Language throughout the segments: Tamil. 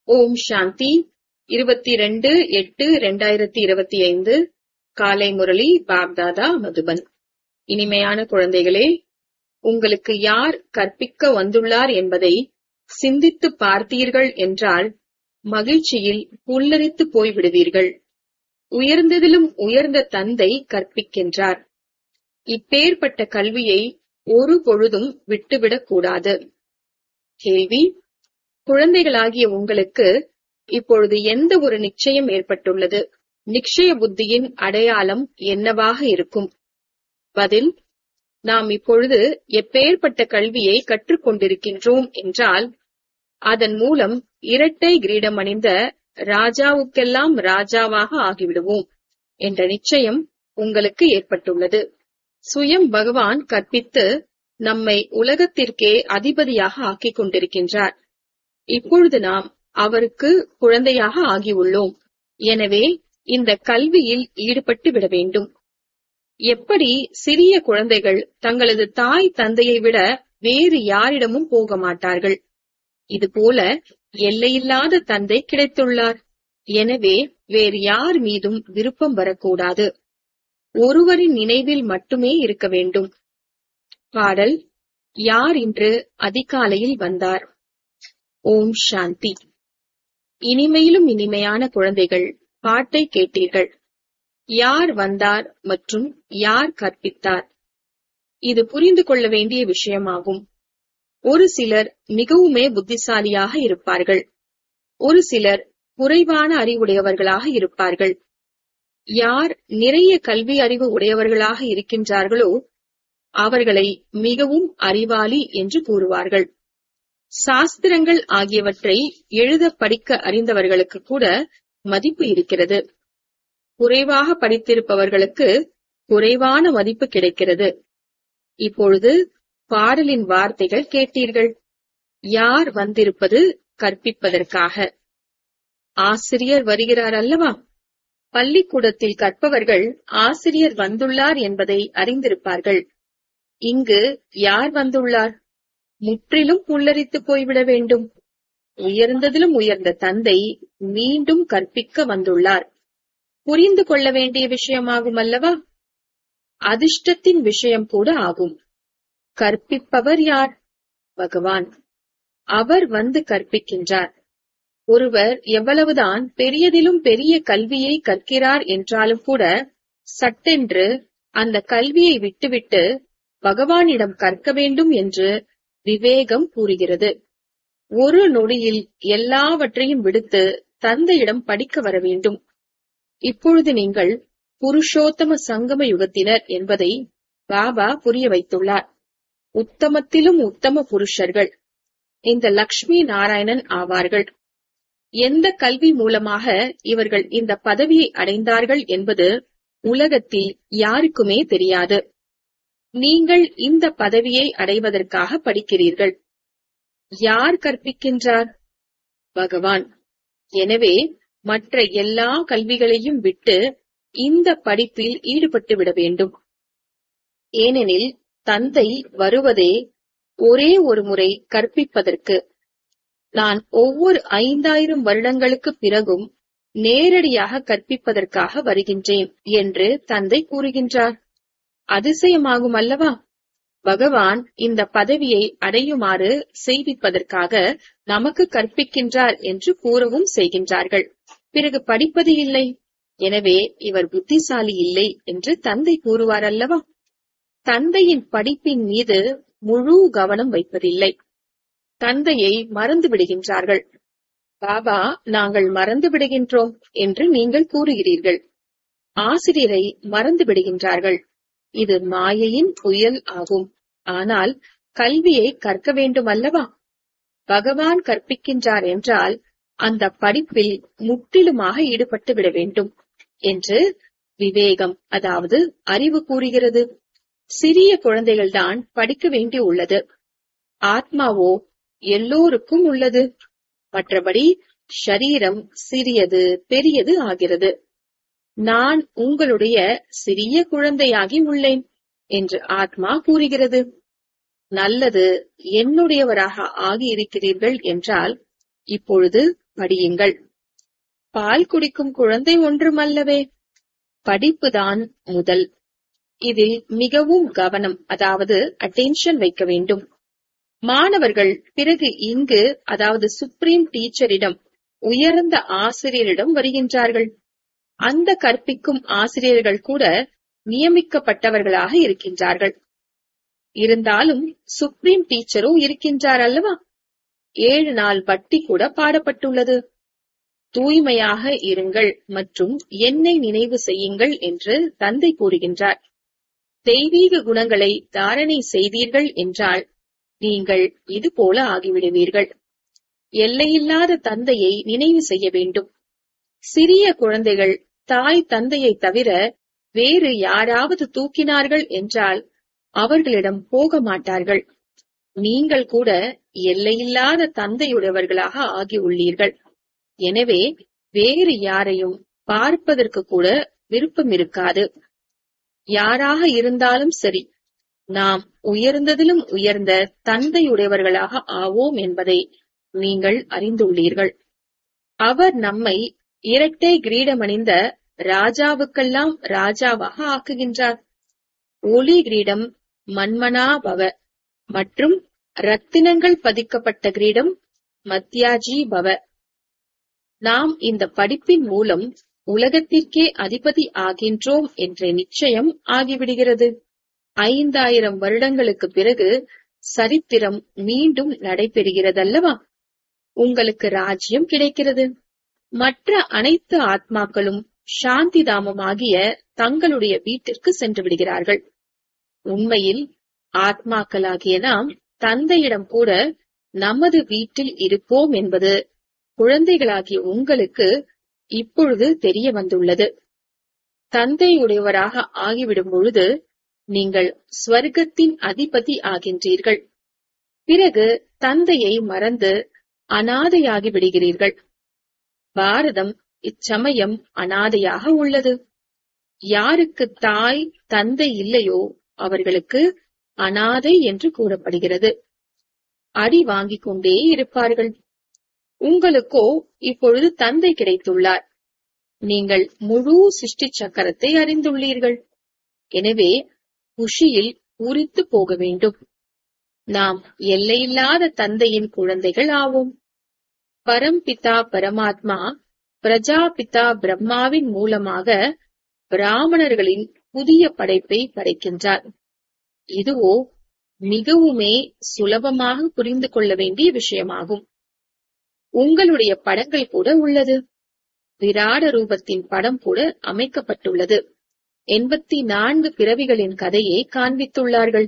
ஓம் சாந்தி இருபத்தி ரெண்டு எட்டு ரெண்டாயிரத்தி இருபத்தி ஐந்து காலை முரளி பாப்தாதா மதுபன் இனிமையான குழந்தைகளே உங்களுக்கு யார் கற்பிக்க வந்துள்ளார் என்பதை சிந்தித்து பார்த்தீர்கள் என்றால் மகிழ்ச்சியில் புல்லரித்து போய்விடுவீர்கள் உயர்ந்ததிலும் உயர்ந்த தந்தை கற்பிக்கின்றார் இப்பேற்பட்ட கல்வியை ஒரு பொழுதும் விட்டுவிடக் கூடாது கேள்வி குழந்தைகளாகிய உங்களுக்கு இப்பொழுது எந்த ஒரு நிச்சயம் ஏற்பட்டுள்ளது நிச்சய புத்தியின் அடையாளம் என்னவாக இருக்கும் பதில் நாம் இப்பொழுது எப்பேற்பட்ட கல்வியை கற்றுக்கொண்டிருக்கின்றோம் என்றால் அதன் மூலம் இரட்டை கிரீடம் அணிந்த ராஜாவுக்கெல்லாம் ராஜாவாக ஆகிவிடுவோம் என்ற நிச்சயம் உங்களுக்கு ஏற்பட்டுள்ளது சுயம் பகவான் கற்பித்து நம்மை உலகத்திற்கே அதிபதியாக ஆக்கிக் கொண்டிருக்கின்றார் இப்பொழுது நாம் அவருக்கு குழந்தையாக ஆகியுள்ளோம் எனவே இந்த கல்வியில் ஈடுபட்டு விட வேண்டும் எப்படி சிறிய குழந்தைகள் தங்களது தாய் தந்தையை விட வேறு யாரிடமும் போக மாட்டார்கள் இதுபோல எல்லையில்லாத தந்தை கிடைத்துள்ளார் எனவே வேறு யார் மீதும் விருப்பம் வரக்கூடாது ஒருவரின் நினைவில் மட்டுமே இருக்க வேண்டும் பாடல் யார் இன்று அதிகாலையில் வந்தார் ஓம் சாந்தி இனிமையிலும் இனிமையான குழந்தைகள் பாட்டை கேட்டீர்கள் யார் வந்தார் மற்றும் யார் கற்பித்தார் இது புரிந்து கொள்ள வேண்டிய விஷயமாகும் ஒரு சிலர் மிகவுமே புத்திசாலியாக இருப்பார்கள் ஒரு சிலர் குறைவான அறிவுடையவர்களாக இருப்பார்கள் யார் நிறைய கல்வி அறிவு உடையவர்களாக இருக்கின்றார்களோ அவர்களை மிகவும் அறிவாளி என்று கூறுவார்கள் சாஸ்திரங்கள் ஆகியவற்றை எழுத படிக்க அறிந்தவர்களுக்கு கூட மதிப்பு இருக்கிறது குறைவாக படித்திருப்பவர்களுக்கு குறைவான மதிப்பு கிடைக்கிறது இப்பொழுது பாடலின் வார்த்தைகள் கேட்டீர்கள் யார் வந்திருப்பது கற்பிப்பதற்காக ஆசிரியர் வருகிறார் அல்லவா பள்ளிக்கூடத்தில் கற்பவர்கள் ஆசிரியர் வந்துள்ளார் என்பதை அறிந்திருப்பார்கள் இங்கு யார் வந்துள்ளார் முற்றிலும் புல்லரித்து போய்விட வேண்டும் உயர்ந்ததிலும் உயர்ந்த தந்தை மீண்டும் கற்பிக்க வந்துள்ளார் புரிந்து கொள்ள வேண்டிய விஷயமாகும் அல்லவா அதிர்ஷ்டத்தின் விஷயம் கூட ஆகும் கற்பிப்பவர் யார் பகவான் அவர் வந்து கற்பிக்கின்றார் ஒருவர் எவ்வளவுதான் பெரியதிலும் பெரிய கல்வியை கற்கிறார் என்றாலும் கூட சட்டென்று அந்த கல்வியை விட்டுவிட்டு பகவானிடம் கற்க வேண்டும் என்று விவேகம் கூறுகிறது ஒரு நொடியில் எல்லாவற்றையும் விடுத்து தந்தையிடம் படிக்க வர வேண்டும் இப்பொழுது நீங்கள் புருஷோத்தம சங்கம யுகத்தினர் என்பதை பாபா புரிய வைத்துள்ளார் உத்தமத்திலும் உத்தம புருஷர்கள் இந்த லக்ஷ்மி நாராயணன் ஆவார்கள் எந்த கல்வி மூலமாக இவர்கள் இந்த பதவியை அடைந்தார்கள் என்பது உலகத்தில் யாருக்குமே தெரியாது நீங்கள் இந்த பதவியை அடைவதற்காக படிக்கிறீர்கள் யார் கற்பிக்கின்றார் பகவான் எனவே மற்ற எல்லா கல்விகளையும் விட்டு இந்த படிப்பில் ஈடுபட்டு விட வேண்டும் ஏனெனில் தந்தை வருவதே ஒரே ஒரு முறை கற்பிப்பதற்கு நான் ஒவ்வொரு ஐந்தாயிரம் வருடங்களுக்கு பிறகும் நேரடியாக கற்பிப்பதற்காக வருகின்றேன் என்று தந்தை கூறுகின்றார் அதிசயமாகும் அல்லவா பகவான் இந்த பதவியை அடையுமாறு செய்விப்பதற்காக நமக்கு கற்பிக்கின்றார் என்று கூறவும் செய்கின்றார்கள் பிறகு படிப்பது இல்லை எனவே இவர் புத்திசாலி இல்லை என்று தந்தை கூறுவார் அல்லவா தந்தையின் படிப்பின் மீது முழு கவனம் வைப்பதில்லை தந்தையை மறந்து விடுகின்றார்கள் பாபா நாங்கள் மறந்து விடுகின்றோம் என்று நீங்கள் கூறுகிறீர்கள் ஆசிரியரை மறந்து விடுகின்றார்கள் இது மாயையின் புயல் ஆகும் ஆனால் கல்வியை கற்க வேண்டும் அல்லவா பகவான் கற்பிக்கின்றார் என்றால் அந்த படிப்பில் முற்றிலுமாக ஈடுபட்டு விட வேண்டும் என்று விவேகம் அதாவது அறிவு கூறுகிறது சிறிய குழந்தைகள்தான் படிக்க வேண்டி உள்ளது ஆத்மாவோ எல்லோருக்கும் உள்ளது மற்றபடி ஷரீரம் சிறியது பெரியது ஆகிறது நான் உங்களுடைய சிறிய குழந்தையாகி உள்ளேன் என்று ஆத்மா கூறுகிறது நல்லது என்னுடையவராக ஆகி இருக்கிறீர்கள் என்றால் இப்பொழுது படியுங்கள் பால் குடிக்கும் குழந்தை ஒன்றுமல்லவே படிப்புதான் முதல் இதில் மிகவும் கவனம் அதாவது அட்டென்ஷன் வைக்க வேண்டும் மாணவர்கள் பிறகு இங்கு அதாவது சுப்ரீம் டீச்சரிடம் உயர்ந்த ஆசிரியரிடம் வருகின்றார்கள் அந்த கற்பிக்கும் ஆசிரியர்கள் கூட நியமிக்கப்பட்டவர்களாக இருக்கின்றார்கள் இருந்தாலும் சுப்ரீம் டீச்சரும் இருக்கின்றார் அல்லவா ஏழு நாள் வட்டி கூட பாடப்பட்டுள்ளது தூய்மையாக இருங்கள் மற்றும் என்னை நினைவு செய்யுங்கள் என்று தந்தை கூறுகின்றார் தெய்வீக குணங்களை தாரணை செய்தீர்கள் என்றால் நீங்கள் இது போல ஆகிவிடுவீர்கள் எல்லையில்லாத தந்தையை நினைவு செய்ய வேண்டும் சிறிய குழந்தைகள் தாய் தந்தையை தவிர வேறு யாராவது தூக்கினார்கள் என்றால் அவர்களிடம் போக மாட்டார்கள் நீங்கள் கூட எல்லையில்லாத தந்தையுடையவர்களாக ஆகியுள்ளீர்கள் எனவே வேறு யாரையும் பார்ப்பதற்கு கூட விருப்பம் இருக்காது யாராக இருந்தாலும் சரி நாம் உயர்ந்ததிலும் உயர்ந்த தந்தையுடையவர்களாக ஆவோம் என்பதை நீங்கள் அறிந்துள்ளீர்கள் அவர் நம்மை இரட்டை கிரீடமணிந்த ராஜாவுக்கெல்லாம் ராஜாவாக ஆக்குகின்றார் ஒளி கிரீடம் மன்மனா பவ மற்றும் ரத்தினங்கள் பதிக்கப்பட்ட கிரீடம் மத்யாஜி பவ நாம் இந்த படிப்பின் மூலம் உலகத்திற்கே அதிபதி ஆகின்றோம் என்ற நிச்சயம் ஆகிவிடுகிறது ஐந்தாயிரம் வருடங்களுக்கு பிறகு சரித்திரம் மீண்டும் நடைபெறுகிறதல்லவா உங்களுக்கு ராஜ்யம் கிடைக்கிறது மற்ற அனைத்து ஆத்மாக்களும் சாந்தி தாமமாகிய தங்களுடைய வீட்டிற்கு சென்று விடுகிறார்கள் உண்மையில் ஆத்மாக்களாகிய நாம் தந்தையிடம் கூட நமது வீட்டில் இருப்போம் என்பது குழந்தைகளாகிய உங்களுக்கு இப்பொழுது தெரிய வந்துள்ளது தந்தையுடையவராக ஆகிவிடும் பொழுது நீங்கள் ஸ்வர்க்கத்தின் அதிபதி ஆகின்றீர்கள் பிறகு தந்தையை மறந்து அனாதையாகி விடுகிறீர்கள் பாரதம் இச்சமயம் அனாதையாக உள்ளது யாருக்கு தாய் தந்தை இல்லையோ அவர்களுக்கு அனாதை என்று கூறப்படுகிறது அடி வாங்கிக் கொண்டே இருப்பார்கள் உங்களுக்கோ இப்பொழுது தந்தை கிடைத்துள்ளார் நீங்கள் முழு சிருஷ்டி சக்கரத்தை அறிந்துள்ளீர்கள் எனவே குஷியில் பூரித்து போக வேண்டும் நாம் எல்லையில்லாத தந்தையின் குழந்தைகள் ஆவோம் பரம்பிதா பரமாத்மா பிரஜாபிதா பிரம்மாவின் மூலமாக பிராமணர்களின் புதிய படைப்பை படைக்கின்றார் இதுவோ மிகவுமே சுலபமாக புரிந்து கொள்ள வேண்டிய விஷயமாகும் உங்களுடைய படங்கள் கூட உள்ளது விராட ரூபத்தின் படம் கூட அமைக்கப்பட்டுள்ளது எண்பத்தி நான்கு பிறவிகளின் கதையை காண்பித்துள்ளார்கள்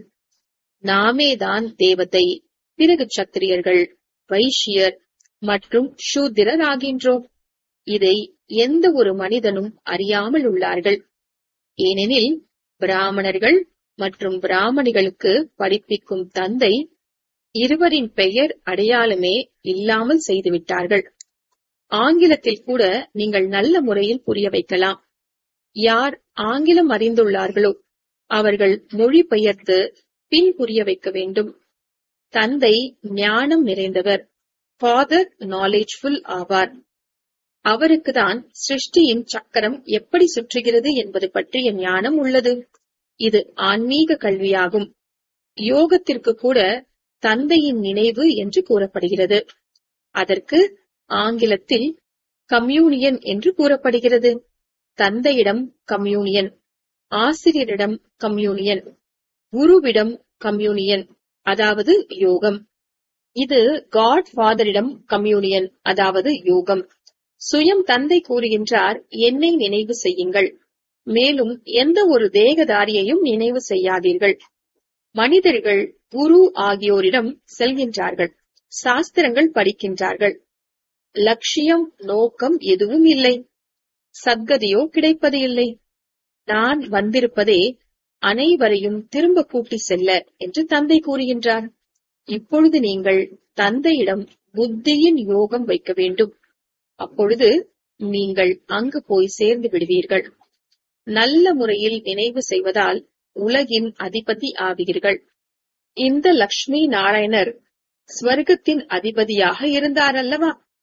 நாமேதான் தேவதை பிறகு சத்திரியர்கள் வைஷ்யர் மற்றும் சூத்திரர் ஆகின்றோம் இதை எந்த ஒரு மனிதனும் அறியாமல் உள்ளார்கள் ஏனெனில் பிராமணர்கள் மற்றும் பிராமணிகளுக்கு படிப்பிக்கும் தந்தை இருவரின் பெயர் அடையாளமே இல்லாமல் செய்துவிட்டார்கள் ஆங்கிலத்தில் கூட நீங்கள் நல்ல முறையில் புரிய வைக்கலாம் யார் ஆங்கிலம் அறிந்துள்ளார்களோ அவர்கள் மொழிபெயர்த்து பின் புரிய வைக்க வேண்டும் தந்தை ஞானம் நிறைந்தவர் ஃபாதர் நாலேஜ்ஃபுல் ஆவார் அவருக்குதான் சிருஷ்டியின் சக்கரம் எப்படி சுற்றுகிறது என்பது பற்றிய ஞானம் உள்ளது இது ஆன்மீக கல்வியாகும் யோகத்திற்கு கூட தந்தையின் நினைவு என்று கூறப்படுகிறது அதற்கு ஆங்கிலத்தில் கம்யூனியன் என்று கூறப்படுகிறது தந்தையிடம் கம்யூனியன் ஆசிரியரிடம் கம்யூனியன் குருவிடம் கம்யூனியன் அதாவது யோகம் இது காட் ஃபாதரிடம் கம்யூனியன் அதாவது யோகம் சுயம் தந்தை கூறுகின்றார் என்னை நினைவு செய்யுங்கள் மேலும் எந்த ஒரு தேகதாரியையும் நினைவு செய்யாதீர்கள் மனிதர்கள் குரு ஆகியோரிடம் செல்கின்றார்கள் சாஸ்திரங்கள் படிக்கின்றார்கள் லட்சியம் நோக்கம் எதுவும் இல்லை சத்கதியோ கிடைப்பது இல்லை நான் வந்திருப்பதே அனைவரையும் திரும்ப கூட்டி செல்ல என்று தந்தை கூறுகின்றார் இப்பொழுது நீங்கள் தந்தையிடம் புத்தியின் யோகம் வைக்க வேண்டும் அப்பொழுது நீங்கள் அங்கு போய் சேர்ந்து விடுவீர்கள் நல்ல முறையில் நினைவு செய்வதால் உலகின் அதிபதி ஆவீர்கள் இந்த லக்ஷ்மி நாராயணர் ஸ்வர்க்கத்தின் அதிபதியாக இருந்தார் அல்லவா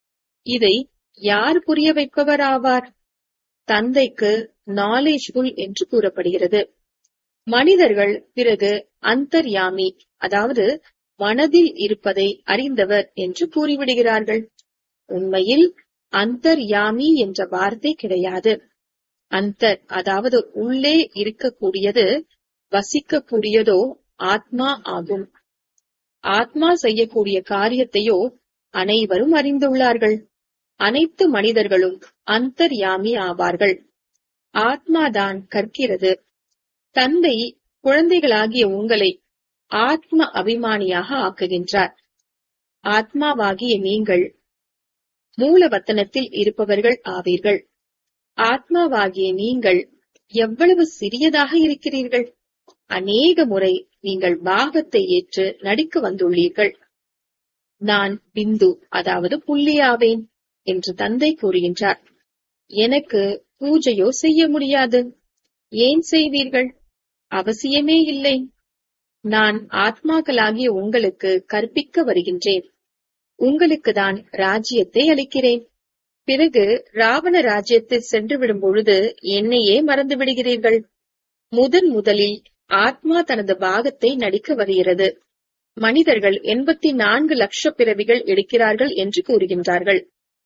இதை யார் புரிய வைப்பவர் ஆவார் தந்தைக்கு நாலேஜ்ஃபுல் என்று கூறப்படுகிறது மனிதர்கள் பிறகு அந்தர்யாமி அதாவது மனதில் இருப்பதை அறிந்தவர் என்று கூறிவிடுகிறார்கள் உண்மையில் அந்தர்யாமி என்ற வார்த்தை கிடையாது அந்தர் அதாவது உள்ளே இருக்கக்கூடியது வசிக்கக்கூடியதோ ஆத்மா ஆகும் ஆத்மா செய்யக்கூடிய காரியத்தையோ அனைவரும் அறிந்துள்ளார்கள் அனைத்து மனிதர்களும் அந்தர்யாமி ஆவார்கள் ஆத்மாதான் கற்கிறது தந்தை குழந்தைகளாகிய உங்களை ஆத்ம அபிமானியாக ஆக்குகின்றார் ஆத்மாவாகிய நீங்கள் மூலவத்தனத்தில் இருப்பவர்கள் ஆவீர்கள் ஆத்மாவாகிய நீங்கள் எவ்வளவு சிறியதாக இருக்கிறீர்கள் அநேக முறை நீங்கள் பாகத்தை ஏற்று நடிக்க வந்துள்ளீர்கள் நான் பிந்து அதாவது புள்ளியாவேன் என்று தந்தை கூறுகின்றார் எனக்கு பூஜையோ செய்ய முடியாது ஏன் செய்வீர்கள் அவசியமே இல்லை நான் ஆத்மாக்களாகிய உங்களுக்கு கற்பிக்க வருகின்றேன் உங்களுக்கு தான் ராஜ்யத்தை அளிக்கிறேன் பிறகு ராவண ராஜ்யத்தில் சென்று விடும் பொழுது என்னையே மறந்து விடுகிறீர்கள் முதன் முதலில் ஆத்மா தனது பாகத்தை நடிக்க வருகிறது மனிதர்கள் எண்பத்தி நான்கு லட்ச பிறவிகள் எடுக்கிறார்கள் என்று கூறுகின்றார்கள்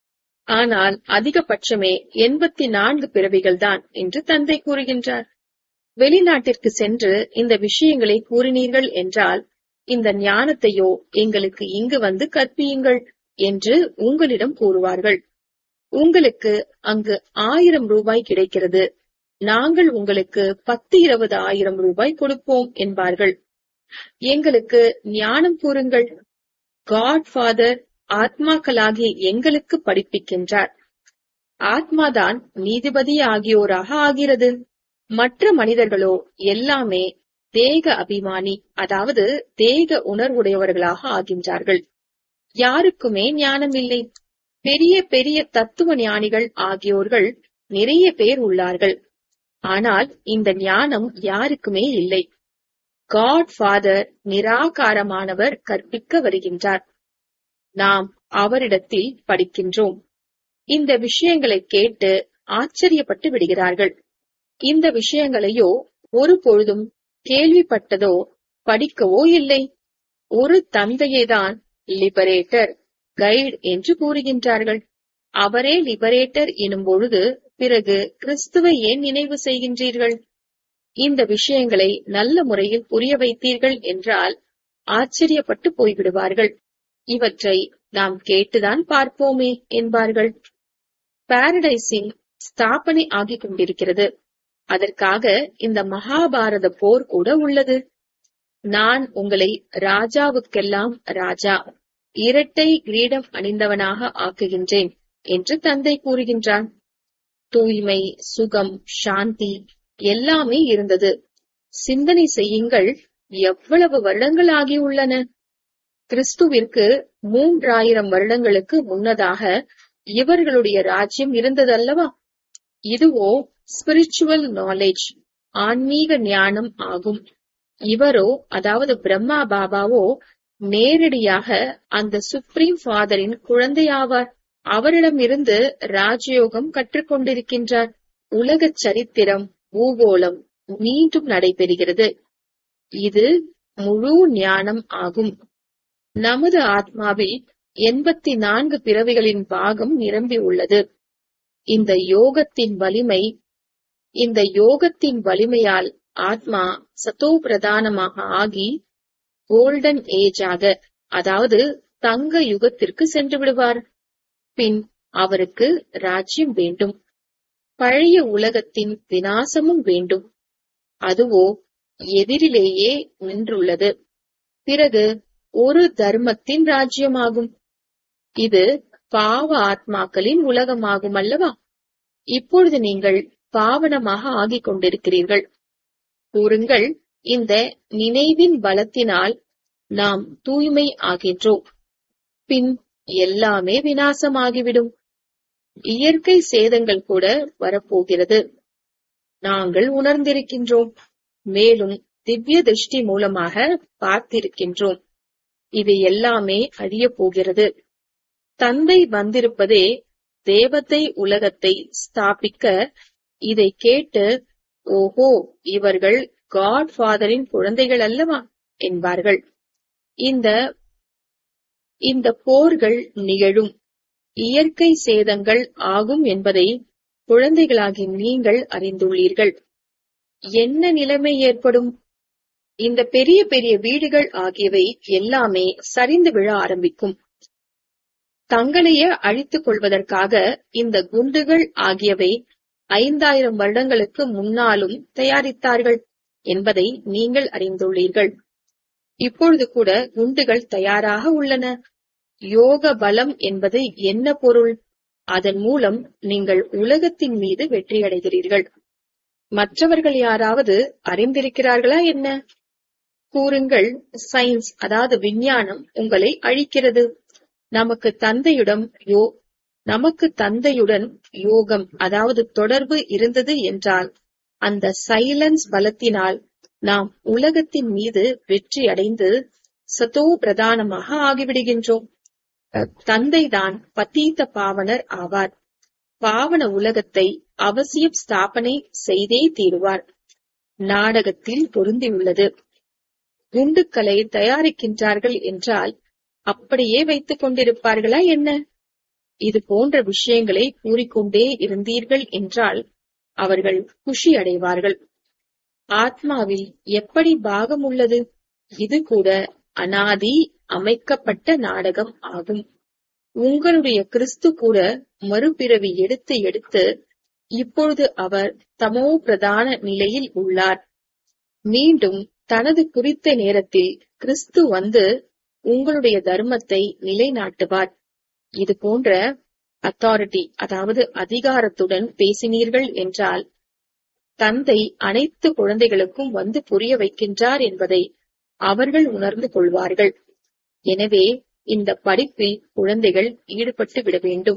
ஆனால் அதிகபட்சமே எண்பத்தி நான்கு பிறவிகள் தான் என்று தந்தை கூறுகின்றார் வெளிநாட்டிற்கு சென்று இந்த விஷயங்களை கூறினீர்கள் என்றால் இந்த ஞானத்தையோ எங்களுக்கு இங்கு வந்து கற்பியுங்கள் என்று உங்களிடம் கூறுவார்கள் உங்களுக்கு அங்கு ஆயிரம் ரூபாய் கிடைக்கிறது நாங்கள் உங்களுக்கு பத்து இருபது ஆயிரம் ரூபாய் கொடுப்போம் என்பார்கள் எங்களுக்கு ஞானம் கூறுங்கள் காட் ஃபாதர் ஆத்மாக்களாகிய எங்களுக்கு படிப்பிக்கின்றார் ஆத்மாதான் நீதிபதி ஆகியோராக ஆகிறது மற்ற மனிதர்களோ எல்லாமே தேக அபிமானி அதாவது தேக உணர்வுடையவர்களாக ஆகின்றார்கள் யாருக்குமே ஞானம் இல்லை பெரிய பெரிய தத்துவ ஞானிகள் ஆகியோர்கள் நிறைய பேர் உள்ளார்கள் ஆனால் இந்த ஞானம் யாருக்குமே இல்லை காட் ஃபாதர் நிராகாரமானவர் கற்பிக்க வருகின்றார் நாம் அவரிடத்தில் படிக்கின்றோம் இந்த விஷயங்களை கேட்டு ஆச்சரியப்பட்டு விடுகிறார்கள் இந்த விஷயங்களையோ ஒரு பொழுதும் கேள்விப்பட்டதோ படிக்கவோ இல்லை ஒரு தந்தையேதான் லிபரேட்டர் கைடு என்று கூறுகின்றார்கள் அவரே லிபரேட்டர் எனும் பொழுது பிறகு கிறிஸ்துவை ஏன் நினைவு செய்கின்றீர்கள் இந்த விஷயங்களை நல்ல முறையில் புரிய வைத்தீர்கள் என்றால் ஆச்சரியப்பட்டு போய்விடுவார்கள் இவற்றை நாம் கேட்டுதான் பார்ப்போமே என்பார்கள் பாரடைசிங் ஸ்தாபனை ஆகிக் கொண்டிருக்கிறது அதற்காக இந்த மகாபாரத போர் கூட உள்ளது நான் உங்களை ராஜாவுக்கெல்லாம் ராஜா இரட்டை கிரீடம் அணிந்தவனாக ஆக்குகின்றேன் என்று தந்தை கூறுகின்றான் தூய்மை சுகம் சாந்தி எல்லாமே இருந்தது சிந்தனை செய்யுங்கள் எவ்வளவு வருடங்கள் ஆகியுள்ளன கிறிஸ்துவிற்கு மூன்றாயிரம் வருடங்களுக்கு முன்னதாக இவர்களுடைய ராஜ்யம் இருந்ததல்லவா இதுவோ ஸ்பிரிச்சுவல் நாலேஜ் ஆன்மீக ஞானம் ஆகும் இவரோ அதாவது பிரம்மா பாபாவோ நேரடியாக அந்த சுப்ரீம் ஃபாதரின் குழந்தையாவார் அவரிடமிருந்து ராஜயோகம் கற்றுக்கொண்டிருக்கின்றார் உலக சரித்திரம் பூகோளம் மீண்டும் நடைபெறுகிறது இது முழு ஞானம் ஆகும் நமது ஆத்மாவில் எண்பத்தி நான்கு பிறவிகளின் பாகம் நிரம்பி உள்ளது இந்த யோகத்தின் வலிமை இந்த யோகத்தின் வலிமையால் ஆத்மா சத்தோ பிரதானமாக ஆகி கோல்டன் ஏஜாக அதாவது தங்க யுகத்திற்கு சென்று விடுவார் பின் அவருக்கு ராஜ்யம் வேண்டும் பழைய உலகத்தின் வினாசமும் வேண்டும் அதுவோ எதிரிலேயே நின்றுள்ளது பிறகு ஒரு தர்மத்தின் ராஜ்யமாகும் இது பாவ ஆத்மாக்களின் உலகமாகும் அல்லவா இப்பொழுது நீங்கள் பாவனமாக ஆகிக் கொண்டிருக்கிறீர்கள் கூறுங்கள் இந்த நினைவின் பலத்தினால் நாம் தூய்மை ஆகின்றோம் பின் எல்லாமே வினாசமாகிவிடும் இயற்கை சேதங்கள் கூட வரப்போகிறது நாங்கள் உணர்ந்திருக்கின்றோம் மேலும் திவ்ய திருஷ்டி மூலமாக பார்த்திருக்கின்றோம் இது எல்லாமே அழியப் போகிறது தந்தை வந்திருப்பதே தேவதை உலகத்தை ஸ்தாபிக்க இதை கேட்டு ஓஹோ இவர்கள் காட் ஃபாதரின் குழந்தைகள் அல்லவா என்பார்கள் இந்த இந்த போர்கள் நிகழும் இயற்கை சேதங்கள் ஆகும் என்பதை குழந்தைகளாகி நீங்கள் அறிந்துள்ளீர்கள் என்ன நிலைமை ஏற்படும் இந்த பெரிய பெரிய வீடுகள் ஆகியவை எல்லாமே சரிந்து விழ ஆரம்பிக்கும் தங்களையே அழித்துக் கொள்வதற்காக இந்த குண்டுகள் ஆகியவை ஐந்தாயிரம் வருடங்களுக்கு முன்னாலும் தயாரித்தார்கள் என்பதை நீங்கள் அறிந்துள்ளீர்கள் இப்பொழுது கூட குண்டுகள் தயாராக உள்ளன யோக பலம் என்பது என்ன பொருள் அதன் மூலம் நீங்கள் உலகத்தின் மீது வெற்றியடைகிறீர்கள் மற்றவர்கள் யாராவது அறிந்திருக்கிறார்களா என்ன கூறுங்கள் சயின்ஸ் அதாவது விஞ்ஞானம் உங்களை அழிக்கிறது நமக்கு தந்தையுடன் யோ நமக்கு தந்தையுடன் யோகம் அதாவது தொடர்பு இருந்தது என்றால் அந்த சைலன்ஸ் பலத்தினால் நாம் உலகத்தின் மீது வெற்றி அடைந்து சதோ பிரதானமாக ஆகிவிடுகின்றோம் தந்தைதான் பத்தீத்த பாவனர் ஆவார் பாவன உலகத்தை அவசியம் ஸ்தாபனை செய்தே தீருவார் நாடகத்தில் பொருந்தியுள்ளது குண்டுக்களை தயாரிக்கின்றார்கள் என்றால் அப்படியே வைத்துக் கொண்டிருப்பார்களா என்ன இது போன்ற விஷயங்களை கூறிக்கொண்டே இருந்தீர்கள் என்றால் அவர்கள் குஷி அடைவார்கள் ஆத்மாவில் எப்படி பாகம் உள்ளது இது கூட அனாதி அமைக்கப்பட்ட நாடகம் ஆகும் உங்களுடைய கிறிஸ்து கூட மறுபிறவி எடுத்து எடுத்து இப்பொழுது அவர் தமோ பிரதான நிலையில் உள்ளார் மீண்டும் தனது குறித்த நேரத்தில் கிறிஸ்து வந்து உங்களுடைய தர்மத்தை நிலைநாட்டுவார் இது போன்ற அத்தாரிட்டி அதாவது அதிகாரத்துடன் பேசினீர்கள் என்றால் தந்தை அனைத்து குழந்தைகளுக்கும் வந்து புரிய வைக்கின்றார் என்பதை அவர்கள் உணர்ந்து கொள்வார்கள் எனவே இந்த படிப்பில் குழந்தைகள் ஈடுபட்டு விட வேண்டும்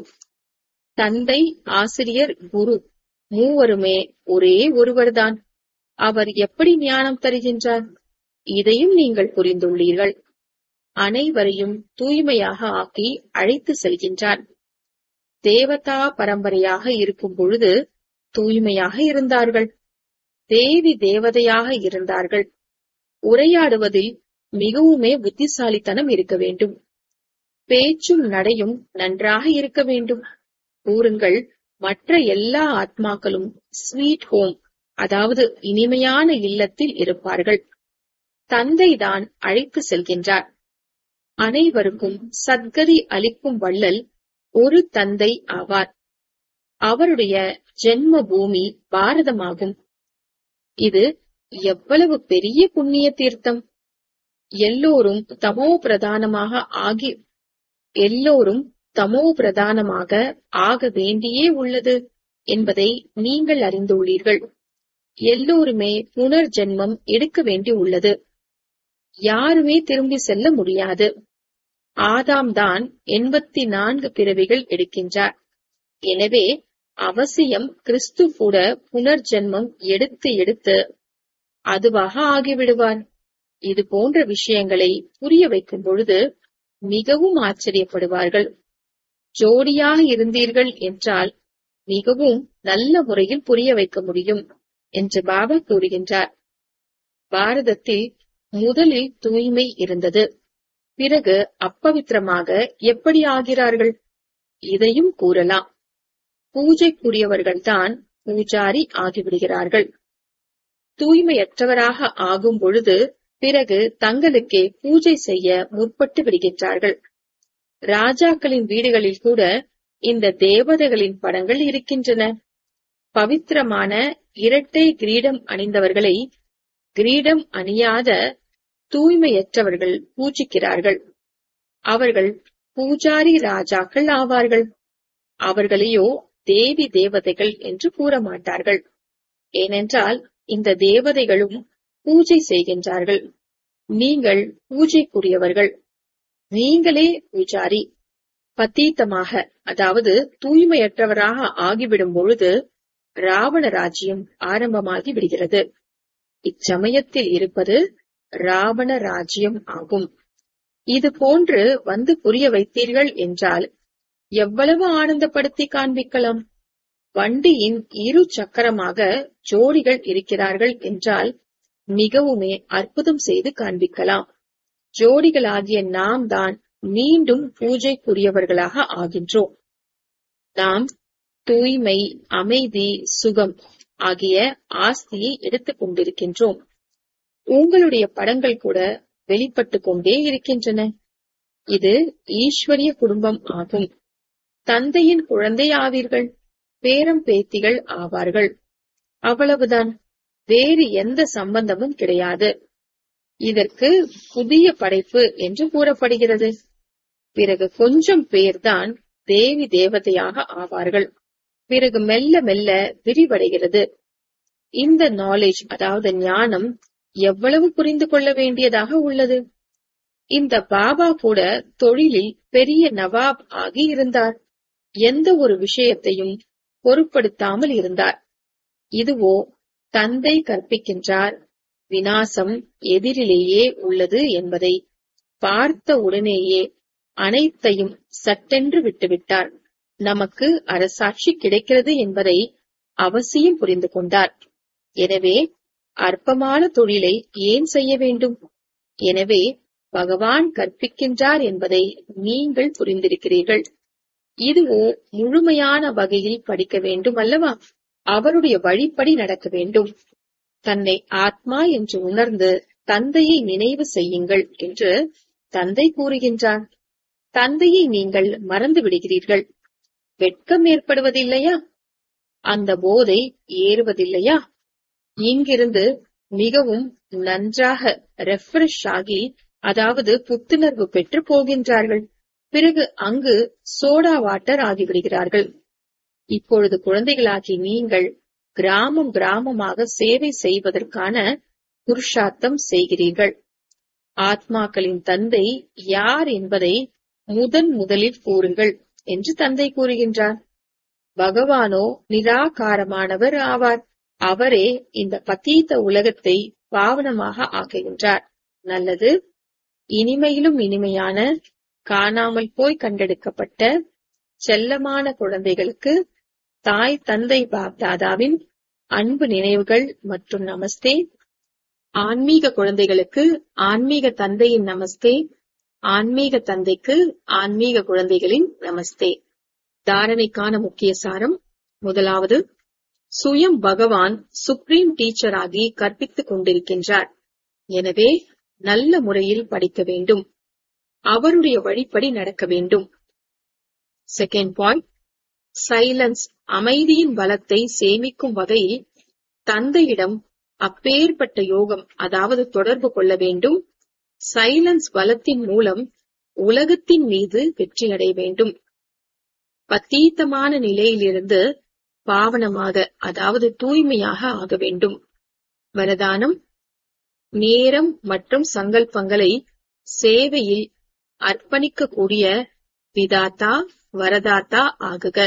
தந்தை ஆசிரியர் குரு மூவருமே ஒரே ஒருவர்தான் அவர் எப்படி ஞானம் தருகின்றார் இதையும் நீங்கள் புரிந்துள்ளீர்கள் அனைவரையும் தூய்மையாக ஆக்கி அழைத்து செல்கின்றார் தேவதா பரம்பரையாக இருக்கும் பொழுது தூய்மையாக இருந்தார்கள் தேவி தேவதையாக இருந்தார்கள் உரையாடுவதில் மிகவுமே புத்திசாலித்தனம் இருக்க வேண்டும் பேச்சும் நடையும் நன்றாக இருக்க வேண்டும் கூறுங்கள் மற்ற எல்லா ஆத்மாக்களும் ஸ்வீட் ஹோம் அதாவது இனிமையான இல்லத்தில் இருப்பார்கள் தந்தைதான் அழைத்து செல்கின்றார் அனைவருக்கும் சத்கதி அளிக்கும் வள்ளல் ஒரு தந்தை ஆவார் அவருடைய ஜென்ம பூமி பாரதமாகும் இது எவ்வளவு பெரிய புண்ணிய தீர்த்தம் எல்லோரும் தமோ பிரதானமாக ஆகி எல்லோரும் தமோ பிரதானமாக ஆக வேண்டியே உள்ளது என்பதை நீங்கள் அறிந்துள்ளீர்கள் எல்லோருமே புனர்ஜென்மம் எடுக்க வேண்டி உள்ளது யாருமே திரும்பி செல்ல முடியாது ஆதாம் தான் எண்பத்தி நான்கு பிறவிகள் எடுக்கின்றார் எனவே அவசியம் கிறிஸ்து கூட புனர்ஜென்மம் எடுத்து எடுத்து அதுவாக ஆகிவிடுவார் இது போன்ற விஷயங்களை புரிய வைக்கும் பொழுது மிகவும் ஆச்சரியப்படுவார்கள் ஜோடியாக இருந்தீர்கள் என்றால் மிகவும் நல்ல முறையில் புரிய வைக்க முடியும் என்று பாபா கூறுகின்றார் பாரதத்தில் முதலில் தூய்மை இருந்தது பிறகு அப்பவித்திரமாக எப்படி ஆகிறார்கள் இதையும் கூறலாம் பூஜைக்குரியவர்கள்தான் பூஜாரி ஆகிவிடுகிறார்கள் தூய்மையற்றவராக ஆகும் பொழுது பிறகு தங்களுக்கே பூஜை செய்ய முற்பட்டு விடுகின்றார்கள் ராஜாக்களின் வீடுகளில் கூட இந்த தேவதைகளின் படங்கள் இருக்கின்றன பவித்திரமான இரட்டை கிரீடம் அணிந்தவர்களை கிரீடம் அணியாத தூய்மையற்றவர்கள் பூஜிக்கிறார்கள் அவர்கள் பூஜாரி ராஜாக்கள் ஆவார்கள் அவர்களையோ தேவி தேவதைகள் என்று கூற மாட்டார்கள் ஏனென்றால் இந்த தேவதைகளும் பூஜை செய்கின்றார்கள் நீங்கள் பூஜைக்குரியவர்கள் நீங்களே பூஜாரி பத்தீத்தமாக அதாவது தூய்மையற்றவராக ஆகிவிடும் பொழுது ராவண ராஜ்யம் ஆரம்பமாகி விடுகிறது இச்சமயத்தில் இருப்பது ராவண ராஜ்யம் ஆகும் இது போன்று வந்து புரிய வைத்தீர்கள் என்றால் எவ்வளவு ஆனந்தப்படுத்தி காண்பிக்கலாம் வண்டியின் இரு சக்கரமாக ஜோடிகள் இருக்கிறார்கள் என்றால் மிகவுமே அற்புதம் செய்து காண்பிக்கலாம் ஜோடிகளாகிய நாம் தான் மீண்டும் பூஜைக்குரியவர்களாக ஆகின்றோம் நாம் தூய்மை அமைதி சுகம் ஆகிய ஆஸ்தியை எடுத்துக் கொண்டிருக்கின்றோம் உங்களுடைய படங்கள் கூட வெளிப்பட்டு கொண்டே இருக்கின்றன இது ஈஸ்வரிய குடும்பம் ஆகும் தந்தையின் குழந்தை ஆவீர்கள் பேரம் பேத்திகள் ஆவார்கள் அவ்வளவுதான் வேறு எந்த சம்பந்தமும் கிடையாது இதற்கு புதிய படைப்பு என்று கூறப்படுகிறது பிறகு கொஞ்சம் பேர்தான் தேவி தேவதையாக ஆவார்கள் பிறகு மெல்ல மெல்ல விரிவடைகிறது இந்த நாலேஜ் அதாவது ஞானம் எவ்வளவு புரிந்து கொள்ள வேண்டியதாக உள்ளது இந்த பாபா கூட தொழிலில் பெரிய நவாப் ஆகி இருந்தார் எந்த ஒரு விஷயத்தையும் பொருட்படுத்தாமல் இருந்தார் இதுவோ தந்தை கற்பிக்கின்றார் வினாசம் எதிரிலேயே உள்ளது என்பதை பார்த்த உடனேயே அனைத்தையும் சட்டென்று விட்டுவிட்டார் நமக்கு அரசாட்சி கிடைக்கிறது என்பதை அவசியம் புரிந்து கொண்டார் எனவே அற்பமான தொழிலை ஏன் செய்ய வேண்டும் எனவே பகவான் கற்பிக்கின்றார் என்பதை நீங்கள் புரிந்திருக்கிறீர்கள் இதுவோ முழுமையான வகையில் படிக்க வேண்டும் அல்லவா அவருடைய வழிப்படி நடக்க வேண்டும் தன்னை ஆத்மா என்று உணர்ந்து தந்தையை நினைவு செய்யுங்கள் என்று தந்தை கூறுகின்றார் தந்தையை நீங்கள் மறந்து விடுகிறீர்கள் வெட்கம் ஏற்படுவதில்லையா அந்த போதை ஏறுவதில்லையா இங்கிருந்து மிகவும் நன்றாக ரெஃப்ரெஷ் ஆகி அதாவது புத்துணர்வு பெற்று போகின்றார்கள் பிறகு அங்கு சோடா வாட்டர் ஆகிவிடுகிறார்கள் இப்பொழுது குழந்தைகளாகி நீங்கள் கிராமம் கிராமமாக சேவை செய்வதற்கான புருஷார்த்தம் செய்கிறீர்கள் ஆத்மாக்களின் தந்தை யார் என்பதை முதன் முதலில் கூறுங்கள் என்று தந்தை கூறுகின்றார் பகவானோ நிராகாரமானவர் ஆவார் அவரே இந்த பத்தீத்த உலகத்தை பாவனமாக ஆக்குகின்றார் நல்லது இனிமையிலும் இனிமையான காணாமல் போய் கண்டெடுக்கப்பட்ட செல்லமான குழந்தைகளுக்கு தாய் தந்தை பாப்தாதாவின் அன்பு நினைவுகள் மற்றும் நமஸ்தே ஆன்மீக குழந்தைகளுக்கு ஆன்மீக தந்தையின் நமஸ்தே ஆன்மீக தந்தைக்கு ஆன்மீக குழந்தைகளின் நமஸ்தே தாரணைக்கான முக்கிய சாரம் முதலாவது சுயம் பகவான் சுப்ரீம் டீச்சராகி கற்பித்துக் கொண்டிருக்கின்றார் எனவே நல்ல முறையில் படிக்க வேண்டும் அவருடைய வழிப்படி நடக்க வேண்டும் செகண்ட் பாயிண்ட் சைலன்ஸ் அமைதியின் பலத்தை சேமிக்கும் வகையில் தந்தையிடம் அப்பேற்பட்ட யோகம் அதாவது தொடர்பு கொள்ள வேண்டும் சைலன்ஸ் பலத்தின் மூலம் உலகத்தின் மீது வெற்றியடைய வேண்டும் பத்தீத்தமான நிலையிலிருந்து பாவனமாக அதாவது தூய்மையாக ஆக வேண்டும் வரதானம் நேரம் மற்றும் சங்கல்பங்களை சேவையில் அர்ப்பணிக்கக்கூடிய விதாத்தா வரதாத்தா ஆகுக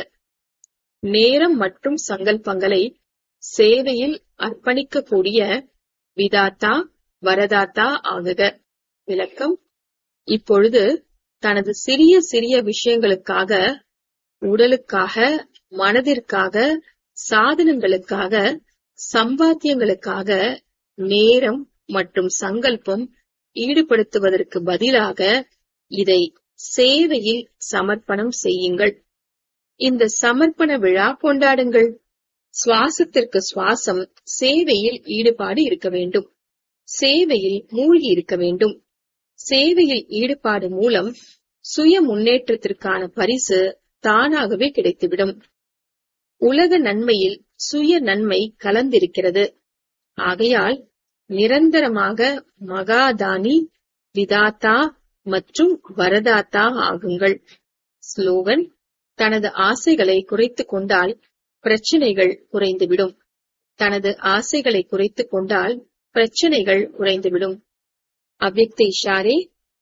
நேரம் மற்றும் சங்கல்பங்களை சேவையில் அர்ப்பணிக்கக்கூடிய விதாத்தா வரதாத்தா ஆகுக விளக்கம் இப்பொழுது தனது சிறிய சிறிய விஷயங்களுக்காக உடலுக்காக மனதிற்காக சாதனங்களுக்காக சம்பாத்தியங்களுக்காக நேரம் மற்றும் சங்கல்பம் ஈடுபடுத்துவதற்கு பதிலாக இதை சேவையில் சமர்ப்பணம் செய்யுங்கள் இந்த சமர்ப்பண விழா கொண்டாடுங்கள் சுவாசத்திற்கு சுவாசம் சேவையில் ஈடுபாடு இருக்க வேண்டும் சேவையில் மூழ்கி இருக்க வேண்டும் சேவையில் ஈடுபாடு மூலம் சுய முன்னேற்றத்திற்கான பரிசு தானாகவே கிடைத்துவிடும் உலக நன்மையில் சுய நன்மை கலந்திருக்கிறது ஆகையால் நிரந்தரமாக மகாதானி விதாத்தா மற்றும் வரதாத்தா ஆகுங்கள் ஸ்லோகன் தனது ஆசைகளை குறைத்துக் கொண்டால் பிரச்சனைகள் குறைந்துவிடும் தனது ஆசைகளை குறைத்துக் கொண்டால் பிரச்சனைகள் குறைந்துவிடும் அவ்வக்த இஷாரே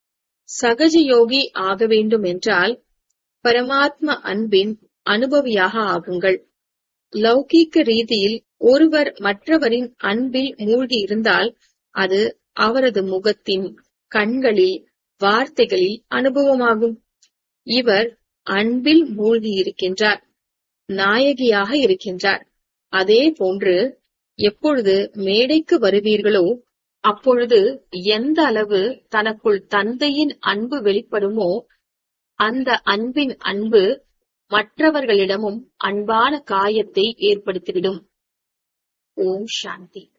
சகஜ யோகி ஆக வேண்டும் என்றால் பரமாத்ம அன்பின் அனுபவியாக ஆகுங்கள் லௌகீக ரீதியில் ஒருவர் மற்றவரின் அன்பில் மூழ்கி இருந்தால் அது அவரது முகத்தின் கண்களில் வார்த்தைகளில் அனுபவமாகும் இவர் அன்பில் மூழ்கி இருக்கின்றார் நாயகியாக இருக்கின்றார் அதே போன்று எப்பொழுது மேடைக்கு வருவீர்களோ அப்பொழுது எந்த அளவு தனக்குள் தந்தையின் அன்பு வெளிப்படுமோ அந்த அன்பின் அன்பு மற்றவர்களிடமும் அன்பான காயத்தை ஏற்படுத்திவிடும் ஓம் சாந்தி